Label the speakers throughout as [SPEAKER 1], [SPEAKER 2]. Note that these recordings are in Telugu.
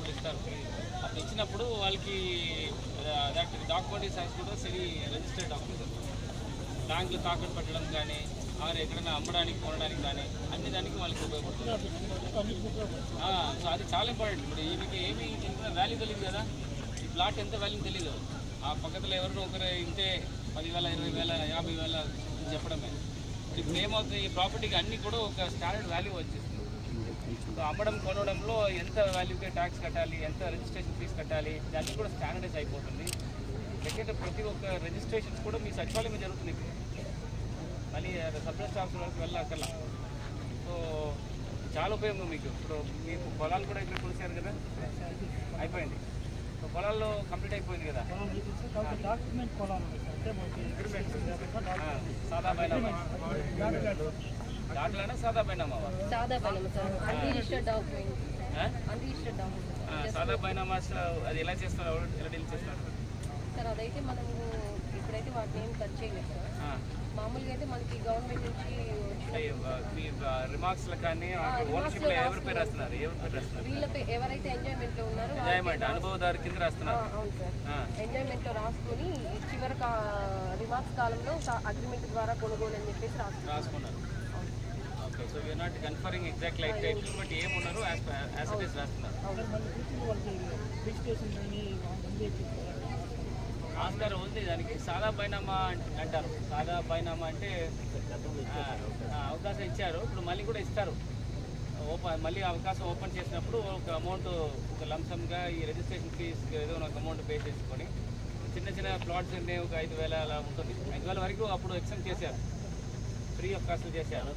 [SPEAKER 1] అప్పుడు ఇస్తారు అప్పుడు ఇచ్చినప్పుడు వాళ్ళకి దట్ డాక్యుమెంట్ సైన్స్ కూడా సరి రిజిస్టర్డ్ డాక్యుమెంట్ బ్యాంకులు తాకట్టు పెట్టడం కానీ ఆరు ఎక్కడైనా అమ్మడానికి కొనడానికి కానీ అన్ని దానికి వాళ్ళకి ఉపయోగపడుతుంది ఆ, సో అది చాలా ఇంపార్టెంట్ ఇప్పుడు ఈమెకి ఏమి వాల్యూ తెలియదు కదా ఈ ప్లాట్ ఎంత వాల్యూ తెలియదు ఆ పక్కన ఎవరినో ఒకరు ఇంతే పదివేల ఇరవై వేల యాభై వేల అని చెప్పడమే ఇప్పుడు ఇప్పుడు ఏమవుతుంది ఈ ప్రాపర్టీకి అన్ని కూడా ఒక స్టాండర్డ్ వాల్యూ వచ్చేస్తుంది సో అమ్మడం కొనడంలో ఎంత వాల్యూకి ట్యాక్స్ కట్టాలి ఎంత రిజిస్ట్రేషన్ ఫీజు కట్టాలి ఇదన్నీ కూడా స్టాండర్డైజ్ అయిపోతుంది సెకండ్ ప్రతి ఒక్క రిజిస్ట్రేషన్స్ కూడా మీ సచివాలయం జరుగుతుంది ఇప్పుడు మళ్ళీ సబ్ రిజిస్టర్ ఆఫీస్ వరకు వెళ్ళక్కర్లా సో చాలా ఉపయోగం మీకు ఇప్పుడు మీకు పొలాలు కూడా ఇక్కడ కొలిసారు కదా అయిపోయింది సో పొలాల్లో కంప్లీట్ అయిపోయింది కదా
[SPEAKER 2] డాక్యుమెంట్ పొలాలు ఉన్నాయి సార్ అంటే మనకి
[SPEAKER 1] ఆ, సాదా బైనామా దాంట్లోనే సాదా బైనామావా
[SPEAKER 3] సాదా పైన సార్ అన్రిజిస్టర్డ్ డాక్యుమెంట్
[SPEAKER 1] ఆ?
[SPEAKER 3] అన్రిజిస్టర్డ్ డాక్యుమెంట్
[SPEAKER 1] ఆ, సాదా బైనామాస్ అది ఎలా చేస్తున్నారు ఎవరు- ఎలా డీల్ చేస్తున్నారు
[SPEAKER 3] సార్ అదైతే మనము ఇప్పుడైతే వాటిని ఏం టచ్ చేయలేదు సార్
[SPEAKER 1] ఆ,
[SPEAKER 3] మామూలుగా అయితే మనకి గవర్నమెంట్ నుంచి
[SPEAKER 1] అంటే ఆ, మీ రిమార్క్స్లో కానీ ఓనర్షిప్లో ఎవరి పేరు రాస్తున్నారు ఎవరి పేరు రాస్తున్నారు
[SPEAKER 3] వీళ్ళ పే- ఎవరైతే ఎంజాయ్మెంట్ లో ఉన్నారో వాళ్ళ
[SPEAKER 1] ఎంజాయ్మెంట్ అనుభవదారు కింద
[SPEAKER 3] ఆ,
[SPEAKER 1] రాస్తున్నారు
[SPEAKER 3] అవును సార్
[SPEAKER 1] ఆ,
[SPEAKER 3] ఎంజాయ్మెంట్ లో రాసుకొని చివరి కా- రిమార్క్స్ కాలంలో అగ్రిమెంట్ ద్వారా కొనుగోలు అని చెప్పేసి రాసుకున్నారు
[SPEAKER 1] రాసుకున్నారు okay so you're not conferring exact like title but ఏమున్నారు యాజ్ యాజ్ ఇట్ ఈస్ రాస్తున్నారు
[SPEAKER 2] మళ్ళీ కూర్చుని వాళ్ళకి రిజిస్ట్రేషన్ కానీ అన్నీ
[SPEAKER 1] ఆస్కారం ఉంది దానికి సాదా బైనామా అంట- అంటారు సాదా బైనామా అంటే ఆ, ఆ, అవకాశం ఇచ్చారు ఇప్పుడు మళ్ళీ కూడా ఇస్తారు ఓపెన్ మళ్ళీ అవకాశం ఓపెన్ చేసినప్పుడు ఒక అమౌంట్ ఒక లంసమ్గా ఈ రిజిస్ట్రేషన్ ఫీజ్ ఏదో ఒక అమౌంట్ పే చేసుకొని చిన్న చిన్న ప్లాట్స్ అన్నీ ఒక ఐదు వేల అలా ఉంటుంది ఐదు వేల వరకు అప్పుడు ఎక్సెంట్ చేశారు ఫ్రీ ఆఫ్ కాస్ట్ చేశారు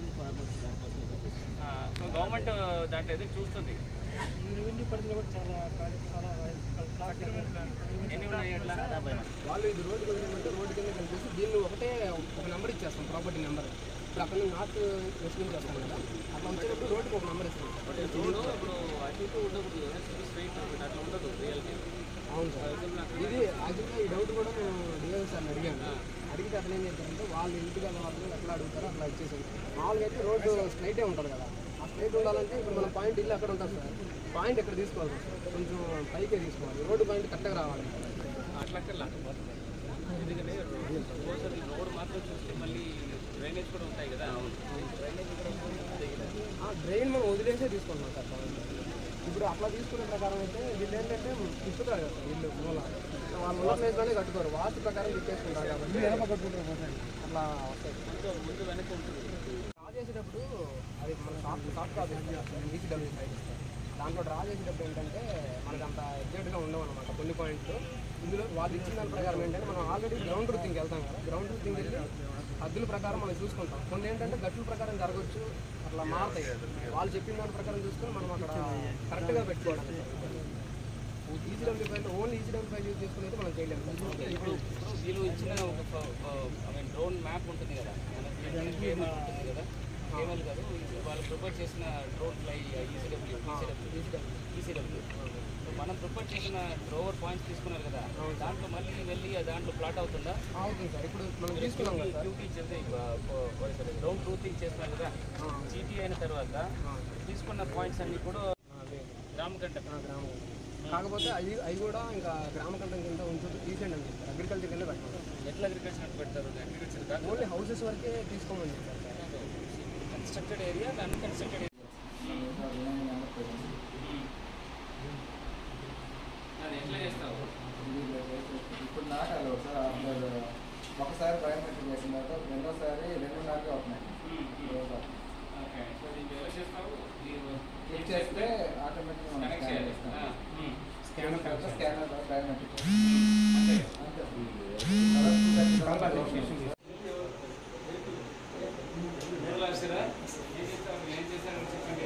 [SPEAKER 1] ఆ, సో గవర్నమెంట్ దాంట్లో ఏదో చూస్తుంది
[SPEAKER 2] ఈ రెవెన్యూ పరిధిలో కూడా చాలా ప్రాజెక్ట్ చాలా ప్లాట్
[SPEAKER 1] ఎన్ని ఉన్నాయి అట్లా
[SPEAKER 4] వాళ్ళు ఇది రోడ్డు కొద్దిగా రోడ్డు కింద కనిపిస్తే దీన్ని ఒకటే ఒక నెంబర్ ఇచ్చేస్తాం ప్రాపర్టీ నెంబర్ ఇప్పుడు అక్కడ నుంచి నార్త్ వెస్ట్ నుంచి వస్తాం కదా అట్లా వచ్చేటప్పుడు రోడ్డుకి ఒక నెంబర్ ఇస్తాం
[SPEAKER 1] రోడ్డు ఇప్పుడు అటు ఇటు ఉండకూడదు స్ట్రైట్ అట్లా ఉండదు రియల్గా
[SPEAKER 4] అవును సార్ ఇది యాక్చువల్గా ఈ డౌట్ కూడా మేము డిఎల్ సార్ని అడిగాను అడిగితే అతను ఏం చెప్పారంటే వాళ్ళు ఇంటికి వెళ్ళే వాళ్ళు ఎట్లా అడుగుతారో అట్లా ఇచ్చేసారు మామూలుగా అయితే రోడ్డు స్ట్రైటే ఉంటుంది కదా ఆ స్ట్రైట్ ఉండాలంటే ఇప్పుడు మన పాయింట్ ఇల్లు అక్కడ ఉంటుంది సార్ పాయింట్ ఎక్కడ తీసుకోవాలి సార్ కొంచెం పైకే తీసుకోవాలి రోడ్డు పాయింట్ కరెక్ట్గా రావాలి
[SPEAKER 1] అట్లా అక్కర్లా ఎందుకంటే సపోజ్ అది రోడ్ మాత్రం చూస్తే మళ్ళీ డ్రైనేజ్ కూడా ఉంటాయి కదా డ్రైనేజ్ కూడా ఉంటుంది కదా.
[SPEAKER 4] ఆ డ్రైన్ మనం వదిలేసే తీసుకుంటున్నాం సార్ పాయింట్ ఇప్పుడు అట్లా తీసుకునే ప్రకారం అయితే వీళ్ళు ఏంటంటే తిప్పుతారు కదా సార్ వీళ్ళు మూల వాళ్ళు ఉన్న ప్లేస్లోనే కట్టుకోరు వాస్తు ప్రకారం తిప్పేసుకుంటారు కాబట్టి అట్లా వస్తాయి
[SPEAKER 1] ముందు ముందు వెనక ఉంటుంది
[SPEAKER 4] డ్రా చేసేటప్పుడు అది మన soft soft copy ECW side ఇస్తారు దాంట్లో డ్రా చేసేటప్పుడు ఏంటంటే మనకు అంత ఎగ్జాక్ట్గా ఉండవు అనమాట కొన్ని పాయింట్లు ఇందులో వాళ్ళు ఇచ్చిన దాని ప్రకారం ఏంటంటే మనం ఆల్రెడీ గ్రౌండ్ రూతింగ్కి వెళ్తాం కదా గ్రౌండ్ రూతింగ్ వెళ్ళి హద్దుల ప్రకారం మనం చూసుకుంటాం కొన్ని ఏంటంటే గట్టుల ప్రకారం జరగవచ్చు అట్లా మారుతాయి వాళ్ళు చెప్పిన దాని ప్రకారం చూసుకొని మనం అక్కడ కరెక్ట్గా పెట్టుకోవడం ECW file only ECW file use చేసుకుని అయితే మనం చేయలేము
[SPEAKER 1] ఇప్పుడు ఇప్పుడు వీళ్ళు ఇచ్చిన ఒక ఐ మీన్ డ్రోన్ మ్యాప్ ఉంటుంది కదా మనకి కేబుల్ ఉంటుంది కదా కేబుల్ కాదు ఇది వాళ్ళు ప్రిపేర్ చేసిన drone fly ECW ECW ECW మనం ప్రిపేర్ చేసిన డ్రోవర్ పాయింట్స్ తీసుకున్నారు కదా దాంట్లో మళ్ళీ వెళ్ళి ఆ దాంట్లో ప్లాట్ అవుతుందా
[SPEAKER 4] అవుతుంది సార్ ఇప్పుడు మనం తీసుకున్నాం కదా సార్
[SPEAKER 1] డ్యూటీ చేస్తే గ్రౌండ్ ట్రూతింగ్ చేస్తున్నారు కదా జీటీ అయిన తర్వాత తీసుకున్న పాయింట్స్ అన్ని కూడా గ్రామ కంట
[SPEAKER 4] గ్రామం కాకపోతే అవి అవి కూడా ఇంకా గ్రామ కంఠం కింద ఉంచు తీసేయండి అని చెప్పారు అగ్రికల్చర్ కింద పెట్టాలి
[SPEAKER 1] ఎట్లా అగ్రికల్చర్ పెడతారు అగ్రికల్చర్ కాదు
[SPEAKER 4] ఓన్లీ హౌసెస్ వరకే తీసుకోమని చెప్పారు
[SPEAKER 1] కన్స్ట్రక్టెడ్ ఏరియా అన్కన్స్ట్రక్టెడ్ అది ఎట్లా చేస్తావు
[SPEAKER 5] ఇప్పుడు నాటాలి ఒకసారి ఆఫ్టర్ ఒకసారి బయోమెట్రిక్ వేసిన తర్వాత రెండోసారి రెండున్నరకే అవుతున్నాయి
[SPEAKER 1] ఓకే సో దీన్ని ఎలా చేస్తావు
[SPEAKER 5] క్లిక్ చేస్తే ఆటోమేటిక్గా మనం
[SPEAKER 1] కనెక్ట్
[SPEAKER 5] స్కాన్
[SPEAKER 1] చేయాలి
[SPEAKER 5] చేస్తాం
[SPEAKER 4] స్కానర్
[SPEAKER 5] స్కానర్ బయోమెట్రిక్
[SPEAKER 1] అంతే
[SPEAKER 5] అంతే
[SPEAKER 1] మూడు లక్షలా ఏం చేస్తారు ఏం చేశారు చెప్పండి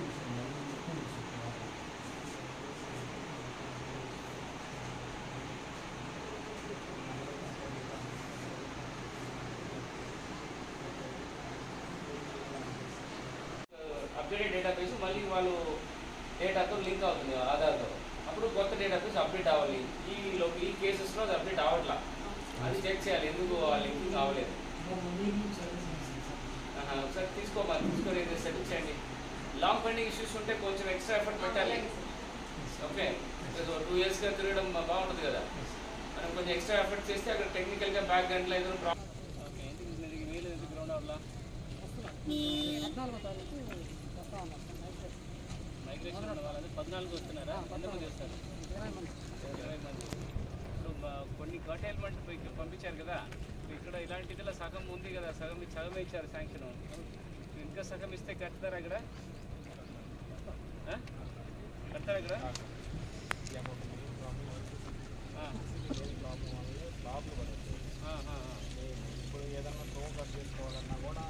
[SPEAKER 1] అప్డేటెడ్ డేటాబేస్ మళ్ళీ వాళ్ళు డేటాతో లింక్ అవుతుంది ఆధార్తో అప్పుడు కొత్త డేటాబేస్ అప్డేట్ అవ్వాలి ఈ లో ఈ కేసెస్లో అది అప్డేట్ అవ్వట్లా అది చెక్ చేయాలి ఎందుకు ఆ లింక్ కావలేదు ఆహా, ఒకసారి తీసుకోమని తీసుకొని సెటిల్ చేయండి లాంగ్ పెండింగ్ ఇష్యూస్ ఉంటే కొంచెం ఎక్స్ట్రా ఎఫర్ట్ పెట్టాలి ఓకే టూ ఇయర్స్గా తిరగడం బాగుంటుంది కదా మనం కొంచెం ఎక్స్ట్రా ఎఫర్ట్ చేస్తే అక్కడ టెక్నికల్గా బ్యాక్ గంటలో ఏదైనా ప్రాబ్లం ఓకే ఎందుకు మీకు వేలు ఎందుకు గ్రౌండ్ అవ్వాలా మైగ్రేషన్ ఉన్న వాళ్ళది పద్నాలుగు వస్తున్నారా ఎంతమంది వస్తారు ఇరవై మంది ఇప్పుడు మా- కొన్ని కటైల్మెంట్ ఇక్కడ పంపించారు కదా ఇప్పుడు ఇక్కడ ఇలాంటిదిలో సగం ఉంది కదా సగం సగమే ఇచ్చారు శాంక్షన్ ఇంకా సగం ఇస్తే కడతారా ఇక్కడ ఆ? కడతారా ఇక్కడ ఆ. ఆ, ఆ, ఆ.
[SPEAKER 2] ఇప్పుడు ఏదైనా స్టోవ్ కట్ చేసుకోవాలన్నా కూడా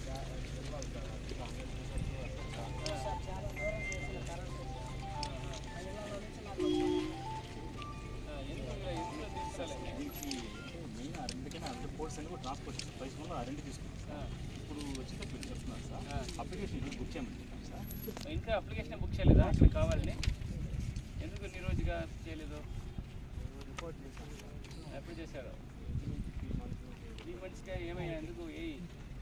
[SPEAKER 1] ఆ, ఎందుకు ఇలా ఎందుకు తీసుకోలే?
[SPEAKER 6] మెయిన్ ఆ రెండుకైనా రెండు కోర్స్ అని కూడా ట్రాన్స్పోర్ట్ ప్రైస్ వల్ల ఆ రెండు తీసుకున్నాం
[SPEAKER 1] ఆ.
[SPEAKER 6] ఇప్పుడు వచ్చేటప్పుడు చెప్తున్నాను సార్
[SPEAKER 1] ఆ.
[SPEAKER 6] అప్లికేషన్ ఈరోజు బుక్ చేయమంటున్నాం సార్
[SPEAKER 1] ఇంకా అప్లికేషన్ బుక్ చేయలేదా అక్కడ కావాలని ఎందుకు ఈ రోజుగా చేయలేదు
[SPEAKER 2] రిపోర్ట్ చేశాను
[SPEAKER 1] ఎప్పుడు చేశారు త్రీ మంత్స్గా ఏమయ్యా ఎందుకు ఏయి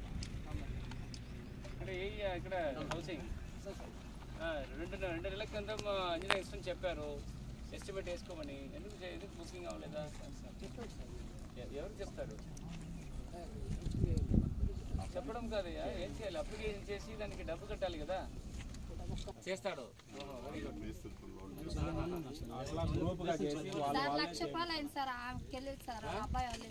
[SPEAKER 1] ఇక్కడ ఏయి ఇక్కడ హౌసింగ్ ఆ, రెండు నె- రెండు నెలల క్రితం ఇంజనీర్ ఇష్టం చెప్పారు ఎస్టిమేట్ వేసుకోమని ఎందుకు చే- ఎందుకు బుకింగ్ అవ్వలేదా ఎ- ఎవరు చెప్తారు చెప్పడం కాదయ్యా ఏం చేయాలి అప్లికేషన్ చేసి దానికి డబ్బు కట్టాలి కదా చేస్తాడు వెరీ గుడ్
[SPEAKER 7] సార్ లక్ష రూపాయలు అయింది సార్ ఆమెకి వెళ్ళేది సార్ ఆ అబ్బాయి వాళ్ళు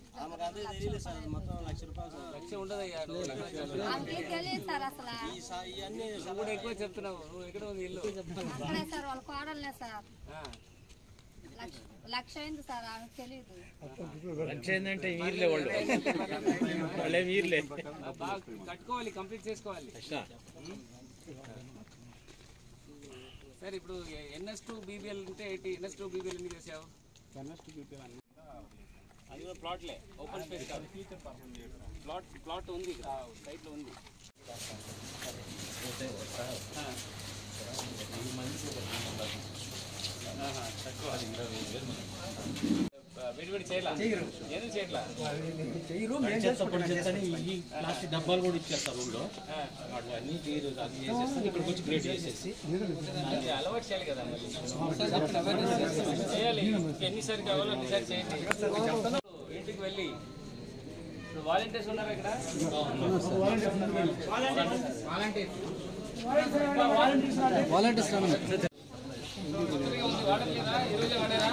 [SPEAKER 1] లక్ష్యం ఉండదయ్యా నువ్వు లక్ష చెప్పు.
[SPEAKER 7] ఆమెకి తెలియదు సార్ అసలు
[SPEAKER 1] నువ్వు కూడా ఎక్కువ చెప్తున్నావు నువ్వు ఎక్కడ ఉంది ఇల్లు
[SPEAKER 7] అక్కడే సార్ వాళ్ళ కోడలే సార్
[SPEAKER 1] ఆ.
[SPEAKER 7] లక్ష లక్ష అయింది సార్ ఆమెకి తెలియదు
[SPEAKER 1] ఆ, బాగా కట్టుకోవాలి కంప్లీట్ చేసుకోవాలి సరే ఇప్పుడు ఎన్ఎస్ టూ బీబీఎల్ అంటే ఏంటి ఎన్ఎస్ టూ బీబీఎల్ ఎన్ని చేసావు అది కూడా ప్లాట్లే ఓపెన్ స్పేస్ కాదు ప్లాట్ ప్లాట్ ఉంది సైట్లో ఉంది ఆ. ఆహా, తక్కువ. విడివిడి చేయలా ఎందుకు చేయట్లా
[SPEAKER 8] ప్లాస్టిక్ డబ్బాలు కూడా ఇచ్చేస్తారు ఊళ్ళో
[SPEAKER 1] ఆ.
[SPEAKER 8] వాటి అన్ని తీరు అది చేసేసి ఇక్కడికి వచ్చి గ్రేడ్ చేసేసి
[SPEAKER 1] అది అలవాటు చేయాలి కదా మరి. చేయాలి ఎన్నిసార్లు కావాలో అన్నిసారి చేయండి ఇంటికి వెళ్ళి ఇప్పుడు వాలంటీర్స్ ఉన్నారు ఇక్కడ కొత్తగా ఉంది వాడట్లేదా ఈరోజే వాడారా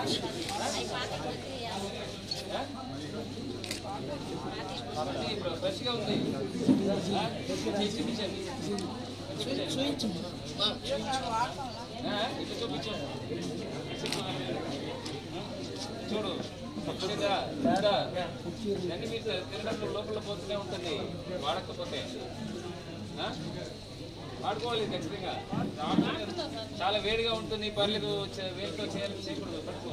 [SPEAKER 1] కాబట్టి ఇప్పుడు ఫ్రెష్గా ఉంది ఆ? చూపించండి చూపించండి ఆ, ఇట్లా చూపించు చూడు చూడదా తేడా ఇవన్నీ మీరు తినడంలో లోపల పోతూనే ఉంటుంది వాడకపోతే ఆ? వాడుకోవాలి ఖచ్చితంగా చాలా వేడిగా ఉంటుంది పర్లేదు చే- వేడితో చేయాలని చేయకూడదు పట్టుకో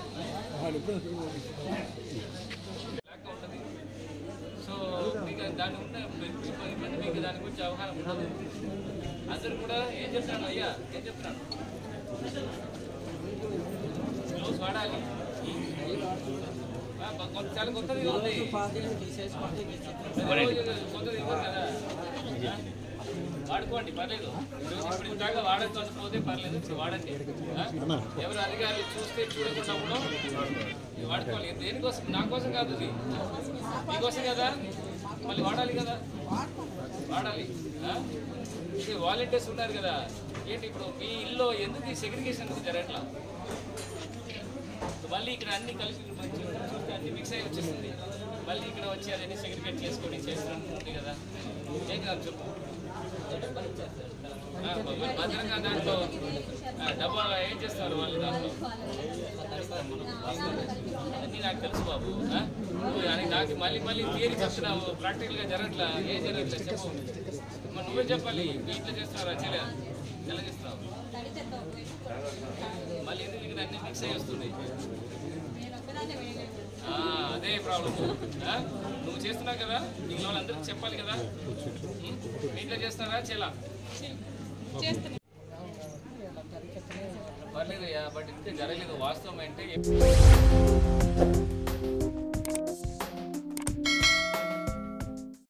[SPEAKER 1] బ్లాక్గా ఉంటుంది సో మీకు దాని ఉన్న ఇబ్బంది మీకు దాని గురించి అవగాహన ఉండదు అందరూ కూడా ఏం చెప్తున్నాను అయ్యా ఏం చెప్తున్నాను గ్లౌస్ వాడాలి ఆ, కొ- చాలా కొత్తది ఉంది ప్రతిరోజు కొత్తది ఇవ్వరు కదా ఆ? వాడుకోండి పర్లేదు ఇప్పుడు ఇప్పుడు దాకా వాడద్దు పోతే పర్లేదు ఇప్పుడు వాడండి ఆ? ఎవరు అధికారులు చూస్తే చూడకుండా కూడా వాడుకోవాలి దేనికోసం నా కోసం కాదు ఇది మీకోసం కదా మళ్ళీ వాడాలి కదా వాడాలి ఆ? ఇది వాలంటీర్స్ ఉన్నారు కదా ఏంటి ఇప్పుడు మీ ఇల్లు ఎందుకు ఈ సెగ్రిగేషన్ ఎందుకు జరగట్లా మళ్ళీ ఇక్కడ అన్ని కలిసి మంచి చూస్తే అన్ని మిక్స్ అయ్యి వచ్చేస్తుంది మళ్ళీ ఇక్కడ వచ్చి అదన్నీ సెగ్రిగేట్ చేసుకొని చేస్తున్నాను ఉంది కదా ఏం కాదు చెప్పు ఆ, మరి భద్రంగా దాంట్లో ఆ, డబ్బా ఏం చేస్తారు వాళ్ళు దాంట్లో అన్నీ నాకు తెలుసు బాబు ఆ? నువ్వు అని నాకు మళ్ళీ మళ్ళీ థియరీ చెప్తున్నావు ప్రాక్టికల్గా జరగట్లా ఏం జరగట్లేదు చెప్పు మరి నువ్వే చెప్పాలి మీ ఇంట్లో చేస్తున్నారా చేయలేదు ఎలా చేస్తావు మళ్ళీ ఎందుకు ఇక్కడ అన్ని మిక్స్ అయ్యి వస్తున్నాయి ఆ, అదే ప్రాబ్లం నువ్వు చేస్తున్నావు కదా నీకు వాళ్ళందరికీ చెప్పాలి కదా ఉం? మీ ఇంట్లో చేస్తున్నారా చేలా పర్లేదయ్యా బట్ ఇంతే జరగలేదు వాస్తవం అంటే